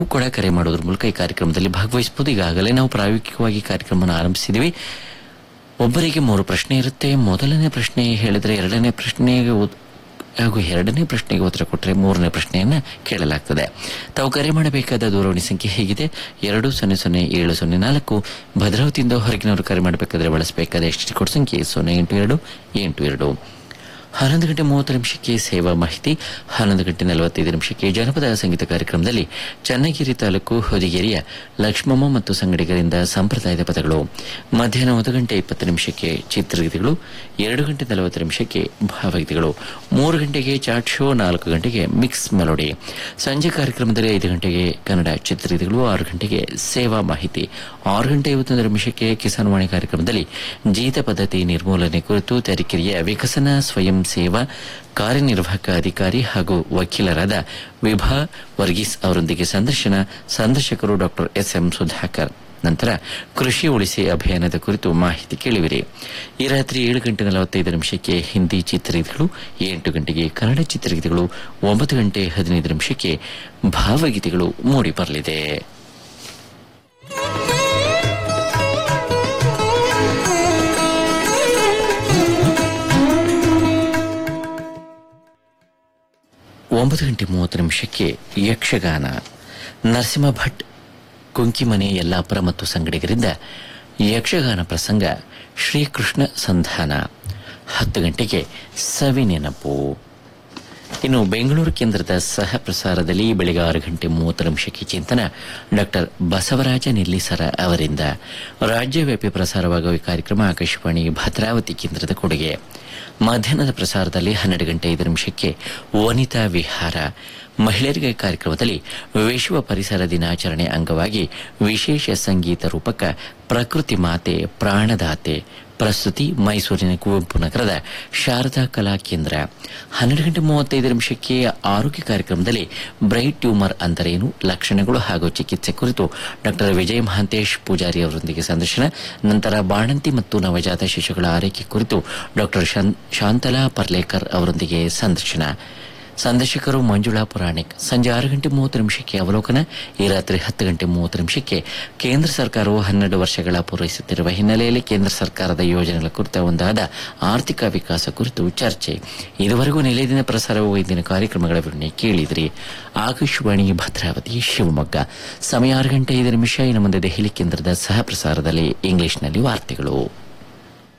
ಕೂಡ ಕರೆ ಮಾಡೋದ್ರ ಮೂಲಕ ಈ ಕಾರ್ಯಕ್ರಮದಲ್ಲಿ ಭಾಗವಹಿಸಬಹುದು ಈಗಾಗಲೇ ನಾವು ಪ್ರಾಯೋಗಿಕವಾಗಿ ಕಾರ್ಯಕ್ರಮವನ್ನು ಆರಂಭಿಸಿದ್ದೀವಿ ಒಬ್ಬರಿಗೆ ಮೂರು ಪ್ರಶ್ನೆ ಇರುತ್ತೆ ಮೊದಲನೇ ಪ್ರಶ್ನೆ ಹೇಳಿದ್ರೆ ಎರಡನೇ ಪ್ರಶ್ನೆಗೆ ಉತ್- ಹಾಗೂ ಎರಡನೇ ಪ್ರಶ್ನೆಗೆ ಉತ್ತರ ಕೊಟ್ಟರೆ ಮೂರನೇ ಪ್ರಶ್ನೆಯನ್ನ ಕೇಳಲಾಗ್ತದೆ ತಾವು ಕರೆ ಮಾಡಬೇಕಾದ ದೂರವಾಣಿ ಸಂಖ್ಯೆ ಹೇಗಿದೆ ಎರಡು ಸೊನ್ನೆ ಸೊನ್ನೆ ಏಳು ಸೊನ್ನೆ ನಾಲ್ಕು ಭದ್ರಾವತಿಯಿಂದ ಹೊರಗಿನವರು ಕರೆ ಮಾಡಬೇಕಾದ್ರೆ ಬಳಸಬೇಕಾದ ಎಸ್ ಟಿ ಕೋಡ್ ಸಂಖ್ಯೆ ಸೊನ್ನೆ ಎಂಟು ಎರಡು ಎಂಟು ಎರಡು ಹನ್ನೊಂದು ಗಂಟೆ ಮೂವತ್ತು ನಿಮಿಷಕ್ಕೆ ಸೇವಾ ಮಾಹಿತಿ ಹನ್ನೊಂದು ಗಂಟೆ ನಲವತ್ತೈದು ನಿಮಿಷಕ್ಕೆ ಜನಪದ ಸಂಗೀತ ಕಾರ್ಯಕ್ರಮದಲ್ಲಿ ಚನ್ನಗಿರಿ ತಾಲೂಕು ಹೊದಿಗೆರೆಯ ಲಕ್ಷ್ಮಮ್ಮ ಮತ್ತು ಸಂಗಡಿಗರಿಂದ ಸಂಪ್ರದಾಯದ ಪದಗಳು ಮಧ್ಯಾಹ್ನ ಒಂದು ಗಂಟೆ ಇಪ್ಪತ್ತು ನಿಮಿಷಕ್ಕೆ ಚಿತ್ರಗೀತೆಗಳು ಎರಡು ಗಂಟೆ ನಲವತ್ತು ನಿಮಿಷಕ್ಕೆ ಭಾವಗೀತೆಗಳು ಮೂರು ಗಂಟೆಗೆ ಚಾಟ್ ಶೋ ನಾಲ್ಕು ಗಂಟೆಗೆ ಮಿಕ್ಸ್ ಮೆಲೋಡಿ ಸಂಜೆ ಕಾರ್ಯಕ್ರಮದಲ್ಲಿ ಐದು ಗಂಟೆಗೆ ಕನ್ನಡ ಚಿತ್ರಗೀತೆಗಳು ಆರು ಗಂಟೆಗೆ ಸೇವಾ ಮಾಹಿತಿ ಆರು ಗಂಟೆ ಐವತ್ತೊಂದು ನಿಮಿಷಕ್ಕೆ ಕಿಸಾನ್ ವಾಣಿ ಕಾರ್ಯಕ್ರಮದಲ್ಲಿ ಜೀತ ಪದ್ಧತಿ ನಿರ್ಮೂಲನೆ ಕುರಿತು ತರೀಕೆರೆಯ ವಿಕಸನ ಸ್ವಯಂ ಸೇವಾ ಕಾರ್ಯನಿರ್ವಾಹಕ ಅಧಿಕಾರಿ ಹಾಗೂ ವಕೀಲರಾದ ವಿಭಾ ವರ್ಗೀಸ್ ಅವರೊಂದಿಗೆ ಸಂದರ್ಶನ ಸಂದರ್ಶಕರು ಡಾಕ್ಟರ್ ಎಸ್ ಎಂ ಸುಧಾಕರ್ ನಂತರ ಕೃಷಿ ಉಳಿಸಿ ಅಭಿಯಾನದ ಕುರಿತು ಮಾಹಿತಿ ಕೇಳಿವಿರಿ ಈ ರಾತ್ರಿ ಏಳು ಗಂಟೆ ನಲವತ್ತೈದು ನಿಮಿಷಕ್ಕೆ ಹಿಂದಿ ಚಿತ್ರಗೀತೆಗಳು ಎಂಟು ಗಂಟೆಗೆ ಕನ್ನಡ ಚಿತ್ರಗೀತೆಗಳು ಒಂಬತ್ತು ಗಂಟೆ ಹದಿನೈದು ನಿಮಿಷಕ್ಕೆ ಭಾವಗೀತೆಗಳು ಮೂಡಿ ಬರಲಿದೆ ಒಂಬತ್ತು ಗಂಟೆ ಮೂವತ್ತು ನಿಮಿಷಕ್ಕೆ ಯಕ್ಷಗಾನ ನರಸಿಂಹ ಭಟ್ ಕುಂಕಿಮನೆ ಯಲ್ಲಾಪುರ ಮತ್ತು ಸಂಗಡಿಗರಿಂದ ಯಕ್ಷಗಾನ ಪ್ರಸಂಗ ಶ್ರೀಕೃಷ್ಣ ಸಂಧಾನ ಹತ್ತು ಗಂಟೆಗೆ ಸವಿ ನೆನಪು ಇನ್ನು ಬೆಂಗಳೂರು ಕೇಂದ್ರದ ಸಹ ಪ್ರಸಾರದಲ್ಲಿ ಬೆಳಿಗ್ಗೆ ಆರು ಗಂಟೆ ಮೂವತ್ತು ನಿಮಿಷಕ್ಕೆ ಚಿಂತನ ಡಾಕ್ಟರ್ ಬಸವರಾಜ ನಿಲ್ಲಿಸರ ಅವರಿಂದ ರಾಜ್ಯವ್ಯಾಪಿ ಪ್ರಸಾರವಾಗುವ ಈ ಕಾರ್ಯಕ್ರಮ ಆಕಾಶವಾಣಿ ಭದ್ರಾವತಿ ಕೇಂದ್ರದ ಕೊಡುಗೆ ಮಧ್ಯಾಹ್ನದ ಪ್ರಸಾರದಲ್ಲಿ ಹನ್ನೆರಡು ಗಂಟೆ ಐದು ನಿಮಿಷಕ್ಕೆ ವನಿತಾ ವಿಹಾರ ಮಹಿಳೆಯರಿಗೆ ಕಾರ್ಯಕ್ರಮದಲ್ಲಿ ವಿಶ್ವ ಪರಿಸರ ದಿನಾಚರಣೆ ಅಂಗವಾಗಿ ವಿಶೇಷ ಸಂಗೀತ ರೂಪಕ ಪ್ರಕೃತಿ ಮಾತೆ ಪ್ರಾಣದಾತೆ ಪ್ರಸ್ತುತಿ ಮೈಸೂರಿನ ಕುವೆಂಪು ನಗರದ ಶಾರದಾ ಕಲಾ ಕೇಂದ್ರ ಹನ್ನೆರಡು ಗಂಟೆ ಮೂವತ್ತೈದು ನಿಮಿಷಕ್ಕೆ ಆರೋಗ್ಯ ಕಾರ್ಯಕ್ರಮದಲ್ಲಿ ಬ್ರೈಟ್ ಟ್ಯೂಮರ್ ಅಂದರೇನು ಲಕ್ಷಣಗಳು ಹಾಗೂ ಚಿಕಿತ್ಸೆ ಕುರಿತು ಡಾಕ್ಟರ್ ವಿಜಯ ಮಹಾಂತೇಶ್ ಪೂಜಾರಿ ಅವರೊಂದಿಗೆ ಸಂದರ್ಶನ ನಂತರ ಬಾಣಂತಿ ಮತ್ತು ನವಜಾತ ಶಿಶುಗಳ ಆರೈಕೆ ಕುರಿತು ಡಾಕ್ಟರ್ ಶಾಂತಲಾ ಪರ್ಲೇಕರ್ ಅವರೊಂದಿಗೆ ಸಂದರ್ಶನ ಸಂದರ್ಶಕರು ಮಂಜುಳಾ ಪುರಾಣಿಕ್ ಸಂಜೆ ಆರು ಗಂಟೆ ಮೂವತ್ತು ನಿಮಿಷಕ್ಕೆ ಅವಲೋಕನ ಈ ರಾತ್ರಿ ಹತ್ತು ಗಂಟೆ ಮೂವತ್ತು ನಿಮಿಷಕ್ಕೆ ಕೇಂದ್ರ ಸರ್ಕಾರವು ಹನ್ನೆರಡು ವರ್ಷಗಳ ಪೂರೈಸುತ್ತಿರುವ ಹಿನ್ನೆಲೆಯಲ್ಲಿ ಕೇಂದ್ರ ಸರ್ಕಾರದ ಯೋಜನೆಗಳ ಕುರಿತ ಒಂದಾದ ಆರ್ಥಿಕ ವಿಕಾಸ ಕುರಿತು ಚರ್ಚೆ ಇದುವರೆಗೂ ನಿಲಯದಿಂದ ಪ್ರಸಾರವಾಗುವ ಇಂದಿನ ಕಾರ್ಯಕ್ರಮಗಳ ವಿವರಣೆ ಕೇಳಿದ್ರಿ ಆಕಾಶವಾಣಿ ಭದ್ರಾವತಿ ಶಿವಮೊಗ್ಗ ಸಮಯ ಆರು ಗಂಟೆ ಐದು ನಿಮಿಷ ಇನ್ನು ಮುಂದೆ ದೆಹಲಿ ಕೇಂದ್ರದ ಸಹ ಪ್ರಸಾರದಲ್ಲಿ ಇಂಗ್ಲಿಷ್ನಲ್ಲಿ ವಾರ್ತೆಗಳು